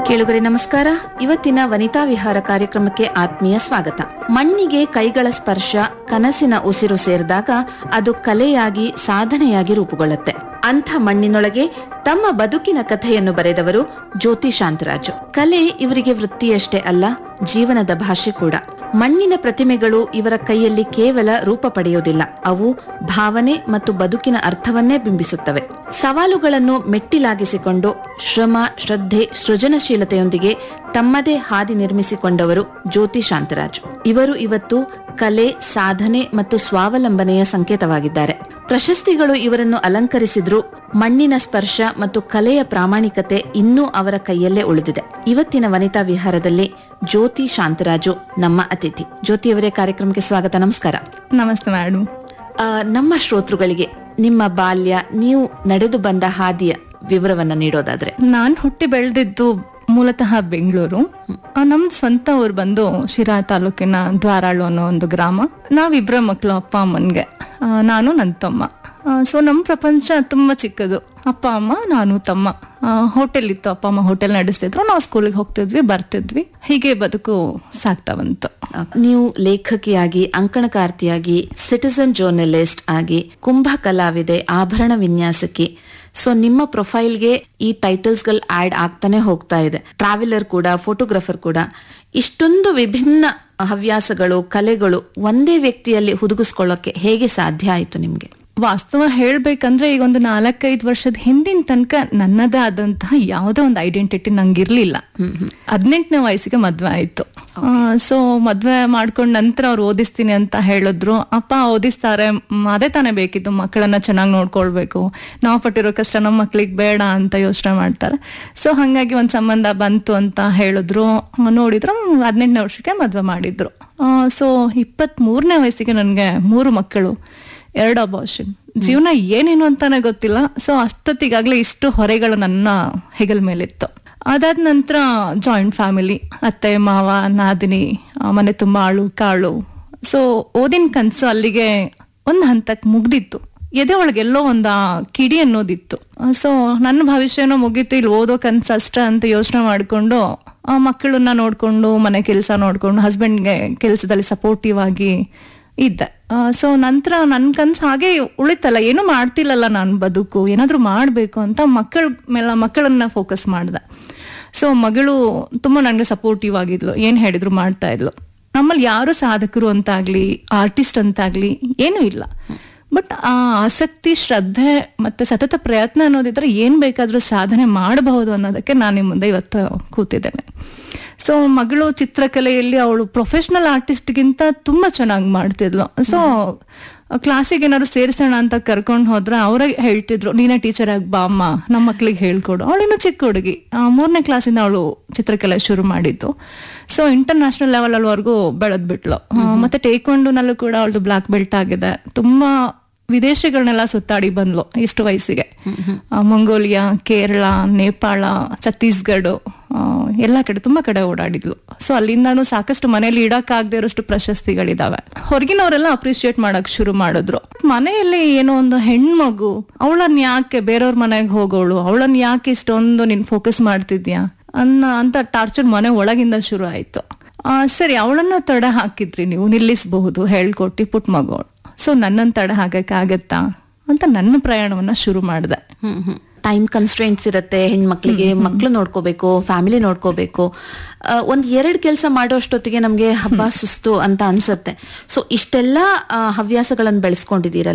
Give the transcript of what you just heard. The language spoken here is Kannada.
ಕೇಳುಗರೆ ನಮಸ್ಕಾರ ಇವತ್ತಿನ ವನಿತಾ ವಿಹಾರ ಕಾರ್ಯಕ್ರಮಕ್ಕೆ ಆತ್ಮೀಯ ಸ್ವಾಗತ ಮಣ್ಣಿಗೆ ಕೈಗಳ ಸ್ಪರ್ಶ ಕನಸಿನ ಉಸಿರು ಸೇರಿದಾಗ ಅದು ಕಲೆಯಾಗಿ ಸಾಧನೆಯಾಗಿ ರೂಪುಗೊಳ್ಳುತ್ತೆ ಅಂಥ ಮಣ್ಣಿನೊಳಗೆ ತಮ್ಮ ಬದುಕಿನ ಕಥೆಯನ್ನು ಬರೆದವರು ಜ್ಯೋತಿ ಶಾಂತರಾಜು ಕಲೆ ಇವರಿಗೆ ವೃತ್ತಿಯಷ್ಟೇ ಅಲ್ಲ ಜೀವನದ ಭಾಷೆ ಕೂಡ ಮಣ್ಣಿನ ಪ್ರತಿಮೆಗಳು ಇವರ ಕೈಯಲ್ಲಿ ಕೇವಲ ರೂಪ ಪಡೆಯುವುದಿಲ್ಲ ಅವು ಭಾವನೆ ಮತ್ತು ಬದುಕಿನ ಅರ್ಥವನ್ನೇ ಬಿಂಬಿಸುತ್ತವೆ ಸವಾಲುಗಳನ್ನು ಮೆಟ್ಟಿಲಾಗಿಸಿಕೊಂಡು ಶ್ರಮ ಶ್ರದ್ಧೆ ಸೃಜನಶೀಲತೆಯೊಂದಿಗೆ ತಮ್ಮದೇ ಹಾದಿ ನಿರ್ಮಿಸಿಕೊಂಡವರು ಜ್ಯೋತಿ ಶಾಂತರಾಜ್ ಇವರು ಇವತ್ತು ಕಲೆ ಸಾಧನೆ ಮತ್ತು ಸ್ವಾವಲಂಬನೆಯ ಸಂಕೇತವಾಗಿದ್ದಾರೆ ಪ್ರಶಸ್ತಿಗಳು ಇವರನ್ನು ಅಲಂಕರಿಸಿದ್ರು ಮಣ್ಣಿನ ಸ್ಪರ್ಶ ಮತ್ತು ಕಲೆಯ ಪ್ರಾಮಾಣಿಕತೆ ಇನ್ನೂ ಅವರ ಕೈಯಲ್ಲೇ ಉಳಿದಿದೆ ಇವತ್ತಿನ ವನಿತಾ ವಿಹಾರದಲ್ಲಿ ಜ್ಯೋತಿ ಶಾಂತರಾಜು ನಮ್ಮ ಅತಿಥಿ ಜ್ಯೋತಿಯವರೇ ಕಾರ್ಯಕ್ರಮಕ್ಕೆ ಸ್ವಾಗತ ನಮಸ್ಕಾರ ನಮಸ್ತೆ ಮೇಡಮ್ ಆ, ನಮ್ಮ ಶ್ರೋತೃಗಳಿಗೆ ನಿಮ್ಮ ಬಾಲ್ಯ ನೀವು ನಡೆದು ಬಂದ ಹಾದಿಯ ವಿವರವನ್ನ ನೀಡೋದಾದ್ರೆ ನಾನ್ ಹುಟ್ಟಿ ಬೆಳೆದಿದ್ದು ಮೂಲತಃ ಬೆಂಗಳೂರು ಆ, ನಮ್ದು ಸ್ವಂತ ಊರು ಬಂದು ಶಿರಾ ತಾಲೂಕಿನ ದ್ವಾರಾಳು ಅನ್ನೋ ಒಂದು ಗ್ರಾಮ ನಾವಿಬ್ರ ಮಕ್ಕಳು ಅಪ್ಪ ಅಮ್ಮನ್ಗೆ ಆ, ನಾನು ನನ್ನ ತಮ್ಮ ಸೊ ನಮ್ಮ ಪ್ರಪಂಚ ತುಂಬಾ ಚಿಕ್ಕದು ಅಪ್ಪ ಅಮ್ಮ ನಾನು ತಮ್ಮ ಹೋಟೆಲ್ ಇತ್ತು ಅಪ್ಪ ಅಮ್ಮ ಹೋಟೆಲ್ ನಡೆಸ್ತಿದ್ರು ನಾವು ಸ್ಕೂಲಿಗೆ ಹೋಗ್ತಿದ್ವಿ ಬರ್ತಿದ್ವಿ ಹೀಗೆ ಬದುಕು ಸಾಗ್ತಾ ಬಂತು ಆ, ನೀವು ಲೇಖಕಿಯಾಗಿ ಅಂಕಣಕಾರ್ತಿಯಾಗಿ ಸಿಟಿಸನ್ ಜರ್ನಲಿಸ್ಟ್ ಆಗಿ ಕುಂಭ ಕಲಾವಿದೆ ಆಭರಣ ವಿನ್ಯಾಸಕಿ ಸೊ ನಿಮ್ಮ ಪ್ರೊಫೈಲ್ಗೆ ಈ ಟೈಟಲ್ಸ್ ಗಳು ಆಡ್ ಆಗ್ತಾನೆ ಹೋಗ್ತಾ ಇದೆ ಟ್ರಾವೆಲರ್ ಕೂಡ ಫೋಟೋಗ್ರಾಫರ್ ಕೂಡ ಇಷ್ಟೊಂದು ವಿಭಿನ್ನ ಹವ್ಯಾಸಗಳು ಕಲೆಗಳು ಒಂದೇ ವ್ಯಕ್ತಿಯಲ್ಲಿ ಹುದುಗಿಸ್ಕೊಳ್ಳೋಕೆ ಹೇಗೆ ಸಾಧ್ಯ ಆಯ್ತು ನಿಮ್ಗೆ ವಾಸ್ತವ ಹೇಳ್ಬೇಕಂದ್ರೆ ಈಗ ಒಂದು ನಾಲ್ಕೈದು ವರ್ಷದ ಹಿಂದಿನ ತನಕ ನನ್ನದೇ ಆದಂತಹ ಯಾವುದೋ ಒಂದು ಐಡೆಂಟಿಟಿ ನಂಗಿರ್ಲಿಲ್ಲ ಹದಿನೆಂಟನೇ ವಯಸ್ಸಿಗೆ ಮದ್ವೆ ಆಯ್ತು ಸೊ ಮದ್ವೆ ಮಾಡ್ಕೊಂಡ್ ನಂತರ ಅವ್ರು ಓದಿಸ್ತೀನಿ ಅಂತ ಹೇಳಿದ್ರು ಅಪ್ಪ ಓದಿಸ್ತಾರೆ ಮ್, ಅದೇ ತಾನೇ ಬೇಕಿತ್ತು ಮಕ್ಕಳನ್ನ ಚೆನ್ನಾಗಿ ನೋಡ್ಕೊಳ್ಬೇಕು ನಾವು ಪಟ್ಟಿರೋ ಕಷ್ಟ ನಮ್ಮ ಮಕ್ಳಿಗೆ ಬೇಡ ಅಂತ ಯೋಚನೆ ಮಾಡ್ತಾರೆ ಸೊ ಹಂಗಾಗಿ ಒಂದ್ ಸಂಬಂಧ ಬಂತು ಅಂತ ಹೇಳಿದ್ರು ಆ, ನೋಡಿದ್ರು ಹದಿನೆಂಟನೇ ವರ್ಷಕ್ಕೆ ಮದ್ವೆ ಮಾಡಿದ್ರು ಸೊ ಇಪ್ಪತ್ತ್ ಮೂರನೇ ವಯಸ್ಸಿಗೆ ನನ್ಗೆ ಮೂರು ಮಕ್ಕಳು ಎರಡು ಅಬಾರ್ಷನ್ ಜೀವನ ಏನೇನು ಅಂತಾನೆ ಗೊತ್ತಿಲ್ಲ ಸೊ ಅಷ್ಟೊತ್ತಿಗಾಗ್ಲೇ ಇಷ್ಟು ಹೊರೆಗಳು ನನ್ನ ಹೆಗಲ ಮೇಲಿತ್ತು ಅದಾದ ನಂತರ ಜಾಯಿಂಟ್ ಫ್ಯಾಮಿಲಿ ಅತ್ತೆ ಮಾವ ನಾದಿನಿ ಆ, ಮನೆ ತುಂಬಾ ಆಳು ಕಾಳು ಸೊ ಓದಿನ ಕನ್ಸು ಅಲ್ಲಿಗೆ ಒಂದ್ ಹಂತಕ್ಕೆ ಮುಗ್ದಿತ್ತು ಎದೆ ಒಳಗೆಲ್ಲೋ ಒಂದ ಕಿಡಿ ಅನ್ನೋದಿತ್ತು ಸೊ ನನ್ನ ಭವಿಷ್ಯನೋ ಮುಗೀತು ಇಲ್ಲಿ ಓದೋ ಕನ್ಸು ಅಷ್ಟೇ ಅಂತ ಯೋಚನೆ ಮಾಡ್ಕೊಂಡು ಆ ಮಕ್ಕಳನ್ನ ನೋಡ್ಕೊಂಡು ಮನೆ ಕೆಲಸ ನೋಡ್ಕೊಂಡು ಹಸ್ಬೆಂಡ್ಗೆ ಕೆಲಸದಲ್ಲಿ ಸಪೋರ್ಟಿವ್ ಆಗಿ ಇದ್ದೆ ಸೊ ನಂತರ ನನ್ ಕನ್ಸು ಹಾಗೆ ಉಳಿತಲ್ಲ ಏನು ಮಾಡ್ತಿಲ್ಲಲ್ಲ ನಾನು ಬದುಕು ಏನಾದ್ರೂ ಮಾಡ್ಬೇಕು ಅಂತ ಮಕ್ಕಳ ಮೇಲೆ ಮಕ್ಕಳನ್ನ ಫೋಕಸ್ ಮಾಡ್ದೆ ಸೊ ಮಗಳು ತುಂಬಾ ನಂಗೆ ಸಪೋರ್ಟಿವ್ ಆಗಿದ್ಲು ಏನ್ ಹೇಳಿದ್ರು ಮಾಡ್ತಾ ಇದ್ಲು ನಮ್ಮಲ್ಲಿ ಯಾರು ಸಾಧಕರು ಅಂತಾಗ್ಲಿ ಆರ್ಟಿಸ್ಟ್ ಅಂತಾಗ್ಲಿ ಏನೂ ಇಲ್ಲ ಬಟ್ ಆ ಆಸಕ್ತಿ ಶ್ರದ್ಧೆ ಮತ್ತೆ ಸತತ ಪ್ರಯತ್ನ ಅನ್ನೋದಿದ್ರೆ ಏನ್ ಬೇಕಾದ್ರೂ ಸಾಧನೆ ಮಾಡಬಹುದು ಅನ್ನೋದಕ್ಕೆ ನಾನು ನಿಮ್ಮ ಮುಂದೆ ಇವತ್ತು ಕೂತಿದ್ದೇನೆ ಸೊ ಮಗಳು ಚಿತ್ರಕಲೆಯಲ್ಲಿ ಅವಳು ಪ್ರೊಫೆಷನಲ್ ಆರ್ಟಿಸ್ಟ್ಗಿಂತ ತುಂಬಾ ಚೆನ್ನಾಗಿ ಮಾಡ್ತಿದ್ಲು ಸೊ ಕ್ಲಾಸಿಗೆ ಏನಾದ್ರು ಸೇರಿಸೋಣ ಅಂತ ಕರ್ಕೊಂಡು ಹೋದ್ರೆ ಅವರೇ ಹೇಳ್ತಿದ್ರು ನೀನೇ ಟೀಚರ್ ಆಗಿ ಬಾ ಅಮ್ಮ ನಮ್ಮ ಮಕ್ಳಿಗೆ ಹೇಳ್ಕೊಡು ಅವಳಿನ್ನು ಚಿಕ್ಕ ಹುಡುಗಿ ಆ, ಮೂರನೇ ಕ್ಲಾಸಿಂದ ಅವಳು ಚಿತ್ರಕಲೆ ಶುರು ಮಾಡಿದ್ದು ಸೊ ಇಂಟರ್ನ್ಯಾಷನಲ್ ಲೆವೆಲ್ ಅಲ್ಲಿವರೆಗೂ ಬೆಳೆದ್ಬಿಟ್ಲು ಆ, ಮತ್ತೆ ಟೇಕ್ವಾಂಡೋನಲ್ಲೂ ಕೂಡ ಅವಳದು ಬ್ಲಾಕ್ ಬೆಲ್ಟ್ ಆಗಿದೆ ತುಂಬಾ ವಿದೇಶಗಳನ್ನೆಲ್ಲ ಸುತ್ತಾಡಿ ಬಂದ್ಲು ಇಷ್ಟು ವಯಸ್ಸಿಗೆ ಆ, ಮಂಗೋಲಿಯಾ ಕೇರಳ ನೇಪಾಳ ಛತ್ತೀಸ್ಗಢ ಆ, ಎಲ್ಲಾ ಕಡೆ ತುಂಬಾ ಕಡೆ ಓಡಾಡಿದ್ಲು ಸೊ ಅಲ್ಲಿಂದಾನು ಸಾಕಷ್ಟು ಮನೇಲಿ ಇಡಕ್ಕಾಗದೇ ಇರೋಷ್ಟು ಪ್ರಶಸ್ತಿಗಳಿದಾವೆ ಹೊರಗಿನವರೆಲ್ಲ ಅಪ್ರಿಶಿಯೇಟ್ ಮಾಡಕ್ ಶುರು ಮಾಡಿದ್ರು ಮನೆಯಲ್ಲಿ ಏನೋ ಒಂದು ಹೆಣ್ಮಗು ಅವಳನ್ನ ಯಾಕೆ ಬೇರೆಯವ್ರ ಮನೆಗೆ ಹೋಗೋಳು ಅವಳನ್ನ ಯಾಕೆ ಇಷ್ಟೊಂದು ನೀನ್ ಫೋಕಸ್ ಮಾಡ್ತಿದ್ಯಾ ಅನ್ನ ಅಂತ ಟಾರ್ಚರ್ ಮನೆ ಒಳಗಿಂದ ಶುರು ಆಯ್ತು ಆ, ಸರಿ ಅವಳನ್ನ ತಡೆ ಹಾಕಿದ್ರಿ ನೀವು ನಿಲ್ಲಿಸಬಹುದು ಹೇಳ್ಕೊಟ್ಟಿ ಪುಟ್ ಮಗೋಳು ಸೊ ನನ್ನನ್ನು ತಡೆ ಹಾಕಕ್ಕಾಗತ್ತಾ ಅಂತ ನನ್ನ ಪ್ರಯಾಣವನ್ನ ಶುರು ಮಾಡಿದೆ ಟೈಮ್ ಕನ್ಸ್ಟ್ರೆಂಟ್ಸ್ ಇರುತ್ತೆ ಹೆಣ್ಮಕ್ಳಿಗೆ ಮಕ್ಳು ನೋಡ್ಕೋಬೇಕು ಫ್ಯಾಮಿಲಿ ನೋಡ್ಕೋಬೇಕು ಆ, ಒಂದ್ ಎರಡ್ ಕೆಲಸ ಮಾಡೋಷ್ಟೊತ್ತಿಗೆ ನಮ್ಗೆ ಹಬ್ಬ ಸುಸ್ತು ಅಂತ ಅನ್ಸತ್ತೆ ಸೊ ಇಷ್ಟೆಲ್ಲಾ ಆ, ಹವ್ಯಾಸಗಳನ್ನ ಬೆಳೆಸ್ಕೊಂಡಿದ್ದೀರಲ್ಲ